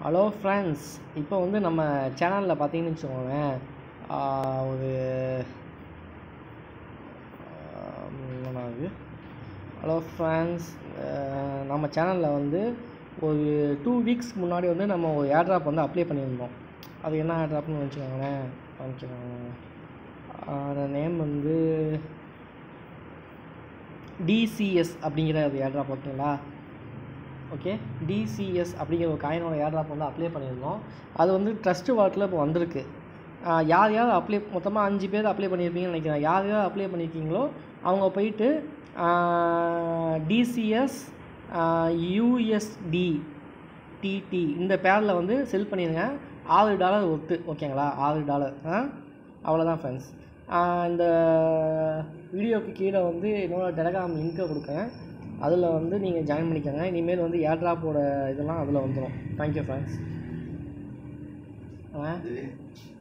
hello friends இப்போ வந்து நம்ம சேனலில் பார்த்தீங்கன்னு வச்சுக்கோங்களேன் ஆஹ் ஒரு ஹலோ ஃப்ரெண்ட்ஸ் நம்ம சேனலில் வந்து ஒரு டூ வீக்ஸ் முன்னாடி வந்து நம்ம ஒரு ஏர்ட்ராப் வந்து அப்ளை பண்ணியிருந்தோம் அது என்ன ஏர்ட்ராப்னு வச்சுக்கோங்களேன் வச்சுக்கோங்க அந்த நேம் வந்து டிசிஎஸ் அப்படிங்கிற ஒரு ஏர்ட்ராப் ஓகேங்களா ஓகே டிசிஎஸ் அப்படிங்கிற ஒரு காயினோட ஏர்ட்ராப் வந்து அப்ளை பண்ணியிருந்தோம் அது வந்து ட்ரஸ்ட் வாட்டில் இப்போ வந்திருக்கு ஆஹ் யார் யார் அப்ளை மொத்தமாக அஞ்சு பேர் அப்ளை பண்ணியிருப்பீங்கன்னு நினைக்கிறேன் யார் யார் அப்ளை பண்ணியிருக்கீங்களோ அவங்க போயிட்டு டிசிஎஸ் யூஎஸ்டி டிடி இந்த பேரில் வந்து செல் பண்ணிடுங்க ஆறு டாலர் ஒர்த்து ஓகேங்களா ஆறு டாலர் ஆ அவ்வளோதான் ஃப்ரெண்ட்ஸ் இந்த வீடியோக்கு கீழே வந்து என்னோட டெலகிராம் லிங்க்கை கொடுக்கேன் அதில் வந்து நீங்கள் ஜாயின் பண்ணிக்கோங்க இனிமேல் வந்து ஏர்ட்ராப்போட இதெல்லாம் அதில் வந்துடும் தேங்க்யூ ஃப்ரெண்ட்ஸ் ஆ